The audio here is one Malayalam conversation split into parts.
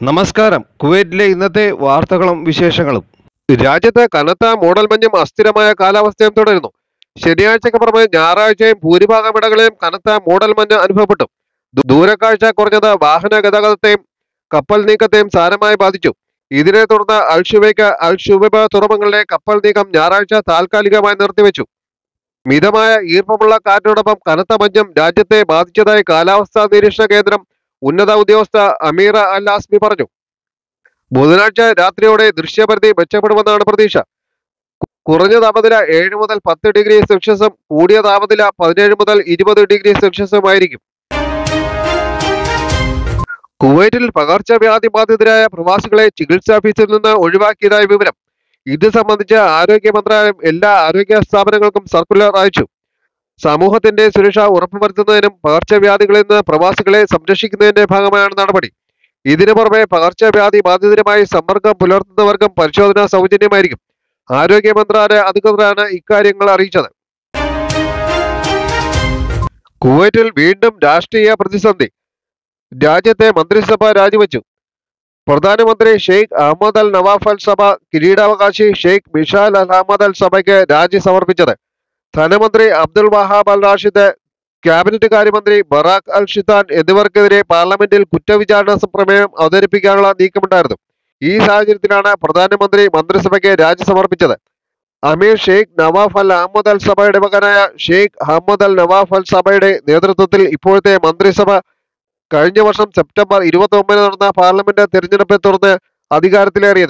നമസ്കാരം കുവൈറ്റിലെ ഇന്നത്തെ വാർത്തകളും വിശേഷങ്ങളും രാജ്യത്ത് കനത്ത മൂടൽമഞ്ഞും അസ്ഥിരമായ കാലാവസ്ഥയും തുടരുന്നു ശനിയാഴ്ചയ്ക്ക് പുറമെ ഞായറാഴ്ചയും ഭൂരിഭാഗം ഇടങ്ങളിലും കനത്ത മൂടൽമഞ്ഞ് അനുഭവപ്പെട്ടു ദൂ- ദൂരക്കാഴ്ച കുറഞ്ഞത് വാഹന ഗതാഗതത്തെയും കപ്പൽ നീക്കത്തെയും സാരമായി ബാധിച്ചു ഇതിനെ തുടർന്ന് അൽ ഷുബൈക്ക് അൽ ഷുബൈബ തുറമുഖങ്ങളിലെ കപ്പൽ നീക്കം ഞായറാഴ്ച താൽക്കാലികമായി നിർത്തിവെച്ചു മിതമായ ഈർപ്പമുള്ള കാറ്റിനോടൊപ്പം കനത്ത മഞ്ഞും രാജ്യത്തെ ബാധിച്ചതായി കാലാവസ്ഥാ നിരീക്ഷണ കേന്ദ്രം ഉന്നത ഉദ്യോഗസ്ഥ അമീറ അൽ ആസ്മി പറഞ്ഞു ബുധനാഴ്ച രാത്രിയോടെ ദൃശ്യപരിധി മെച്ചപ്പെടുമെന്നാണ് പ്രതീക്ഷ കു- കുറഞ്ഞ താപനില ഏഴ് മുതൽ പത്ത് ഡിഗ്രി സെൽഷ്യസും കൂടിയ താപനില പതിനേഴ് മുതൽ ഇരുപത് ഡിഗ്രി സെൽഷ്യസുമായിരിക്കും കുവൈറ്റിൽ പകർച്ചവ്യാധി ബാധിതരായ പ്രവാസികളെ ചികിത്സാ ഫീസിൽ നിന്ന് ഒഴിവാക്കിയതായ വിവരം ഇത് സംബന്ധിച്ച് ആരോഗ്യ മന്ത്രാലയം എല്ലാ ആരോഗ്യ സ്ഥാപനങ്ങൾക്കും സർക്കുലർ അയച്ചു സമൂഹത്തിന്റെ സുരക്ഷ ഉറപ്പുവരുത്തുന്നതിനും പകർച്ചവ്യാധികളിൽ നിന്ന് പ്രവാസികളെ സംരക്ഷിക്കുന്നതിന്റെ ഭാഗമായാണ് നടപടി ഇതിനു പുറമെ പകർച്ചവ്യാധി ബാധിതരുമായി സമ്പർക്കം പുലർത്തുന്നവർക്കും പരിശോധന സൗജന്യമായിരിക്കും ആരോഗ്യ മന്ത്രാലയ അധികൃതരാണ് ഇക്കാര്യങ്ങൾ അറിയിച്ചത് കുവൈറ്റിൽ വീണ്ടും രാഷ്ട്രീയ പ്രതിസന്ധി രാജ്യത്തെ മന്ത്രിസഭ രാജിവെച്ചു പ്രധാനമന്ത്രി Sheikh Ahmad Al Nawaf Al Sabah കിരീടാവകാശി ഷെയ്ഖ് മിഷാൽ അൽ അഹമ്മദ് അൽ സഭയ്ക്ക് രാജി സമർപ്പിച്ചത് ധനമന്ത്രി Abdul Wahab Al Rashid cabinet കാര്യമന്ത്രി ബറാഖ് അൽ ഷിത്താൻ എന്നിവർക്കെതിരെ പാർലമെന്റിൽ കുറ്റവിചാരണ പ്രമേയം അവതരിപ്പിക്കാനുള്ള നീക്കമുണ്ടായിരുന്നു ഈ സാഹചര്യത്തിലാണ് പ്രധാനമന്ത്രി മന്ത്രിസഭയ്ക്ക് രാജി സമർപ്പിച്ചത് അമീർ Sheikh Nawaf Al Ahmad Al സഭയുടെ മകനായ Sheikh Ahmad Al Nawaf Al സഭയുടെ നേതൃത്വത്തിൽ ഇപ്പോഴത്തെ മന്ത്രിസഭ കഴിഞ്ഞ വർഷം സെപ്റ്റംബർ ഇരുപത്തി ഒമ്പതിന് നടന്ന പാർലമെന്റ് തെരഞ്ഞെടുപ്പെ തുടർന്ന് അധികാരത്തിലേറിയത്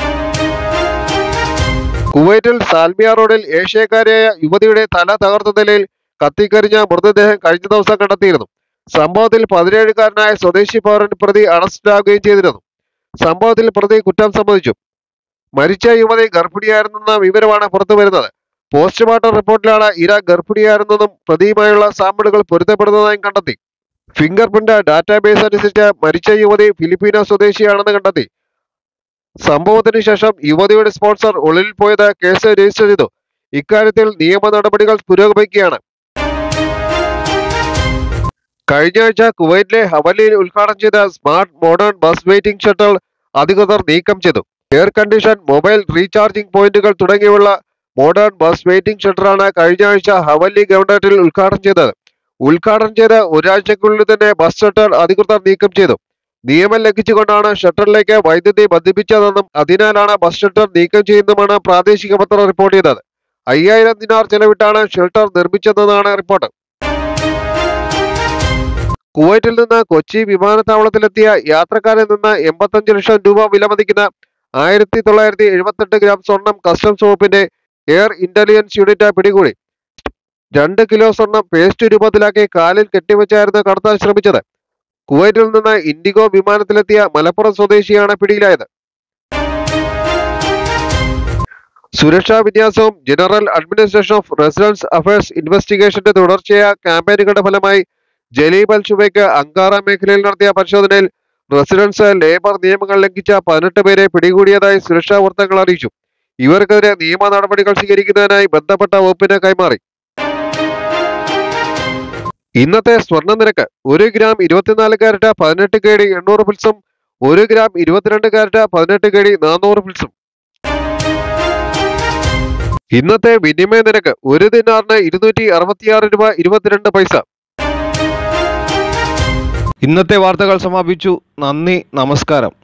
കുവൈറ്റിൽ സാൽമിയ റോഡിൽ ഏഷ്യക്കാരിയായ യുവതിയുടെ തല തകർത്ത നിലയിൽ കത്തിക്കരിഞ്ഞ മൃതദേഹം കഴിഞ്ഞ ദിവസം കണ്ടെത്തിയിരുന്നു സംഭവത്തിൽ പതിനേഴുകാരനായ സ്വദേശി പൗരൻ പ്രതി അറസ്റ്റിലാകുകയും ചെയ്തിരുന്നു സംഭവത്തിൽ പ്രതി കുറ്റം സമ്മതിച്ചു മരിച്ച യുവതി ഗർഭിണിയായിരുന്നെന്ന വിവരമാണ് പുറത്തു വരുന്നത് പോസ്റ്റ്മോർട്ടം റിപ്പോർട്ടിലാണ് ഇര ഗർഭിണിയായിരുന്നെന്നും പ്രതിയുമായുള്ള സാമ്പിളുകൾ പൊരുത്തപ്പെടുന്നതായും കണ്ടെത്തി ഫിംഗർ പ്രിന്റ് ഡാറ്റാബേസ് അനുസരിച്ച് മരിച്ച യുവതി ഫിലിപ്പീനോ സ്വദേശിയാണെന്ന് കണ്ടെത്തി സംഭവത്തിന് ശേഷം യുവതിയുടെ സ്പോൺസർ ഒളിവിൽ പോയത് കേസ് രജിസ്റ്റർ ചെയ്തു ഇക്കാര്യത്തിൽ നിയമ നടപടികൾ പുരോഗമിക്കുകയാണ് കഴിഞ്ഞ ആഴ്ച കുവൈറ്റിലെ ഹവലിയിൽ ഉദ്ഘാടനം ചെയ്ത smart modern bus waiting shuttle അധികൃതർ നീക്കം ചെയ്തു എയർ കണ്ടീഷൻ മൊബൈൽ റീചാർജിംഗ് പോയിന്റുകൾ തുടങ്ങിയുള്ള മോഡേൺ ബസ് വെയിറ്റിംഗ് ഷട്ടറാണ് കഴിഞ്ഞ ആഴ്ച ഹവല്ലി ഗവർണറേറ്റിൽ ഉദ്ഘാടനം ചെയ്തത് ഉദ്ഘാടനം ചെയ്ത ഒരാഴ്ചക്കുള്ളിൽ തന്നെ ബസ് ഷട്ടർ അധികൃതർ നീക്കം ചെയ്തു നിയമം ലംഘിച്ചുകൊണ്ടാണ് ഷട്ടറിലേക്ക് വൈദ്യുതി ബന്ധിപ്പിച്ചതെന്നും അതിനാലാണ് ബസ് ഷട്ടർ നീക്കം ചെയ്യുന്നതുമാണ് പ്രാദേശിക പത്രം റിപ്പോർട്ട് ചെയ്തത് അയ്യായിരം ദിനാർ ചെലവിട്ടാണ് ഷെൽട്ടർ നിർമ്മിച്ചതെന്നാണ് റിപ്പോർട്ട് കുവൈറ്റിൽ നിന്ന് കൊച്ചി വിമാനത്താവളത്തിലെത്തിയ യാത്രക്കാരിൽ നിന്ന് എൺപത്തഞ്ച് ലക്ഷം രൂപ വിലമതിക്കുന്ന ആയിരത്തി തൊള്ളായിരത്തി എഴുപത്തെട്ട് ഗ്രാം സ്വർണം കസ്റ്റംസ് വകുപ്പിന്റെ എയർ ഇന്റലിജൻസ് യൂണിറ്റ് പിടികൂടി രണ്ട് കിലോ സ്വർണം പേസ്റ്റ് രൂപത്തിലാക്കി കാലിൽ കെട്ടിവെച്ചായിരുന്നു കടത്താൻ ശ്രമിച്ചത് കുവൈറ്റിൽ നിന്ന് ഇൻഡിഗോ വിമാനത്തിലെത്തിയ മലപ്പുറം സ്വദേശിയാണ് പിടിയിലായത് സുരക്ഷാ വിന്യാസവും general administration of residence affairs ഇൻവെസ്റ്റിഗേഷന്റെ തുടർച്ചയായ ക്യാമ്പയിനുകളുടെ ഫലമായി ജലീബ് അൽ ഷുബൈക്ക് അങ്കാറ മേഖലയിൽ നടത്തിയ പരിശോധനയിൽ റെസിഡൻസ് ലേബർ നിയമങ്ങൾ ലംഘിച്ച പതിനെട്ട് പേരെ പിടികൂടിയതായി സുരക്ഷാ വൃത്തങ്ങൾ അറിയിച്ചു ഇവർക്കെതിരെ നിയമ നടപടികൾ സ്വീകരിക്കുന്നതിനായി ബന്ധപ്പെട്ട വകുപ്പിന് കൈമാറി ഇന്നത്തെ സ്വർണ്ണ നിരക്ക് ഒരു ഗ്രാം ഇരുപത്തിനാല് കാരറ്റ് പതിനെട്ട് കെ ഡി എണ്ണൂറ് പിൽസും ഒരു ഗ്രാം ഇരുപത്തിരണ്ട് കാരറ്റ് പതിനെട്ട് കെ ഡി നാനൂറ് പിൽസും ഇന്നത്തെ വിനിമയ നിരക്ക് ഒരു ദിനാറിന് ഇരുന്നൂറ്റി അറുപത്തിയാറ് രൂപ ഇരുപത്തിരണ്ട് പൈസ ഇന്നത്തെ വാർത്തകൾ സമാപിച്ചു നന്ദി നമസ്കാരം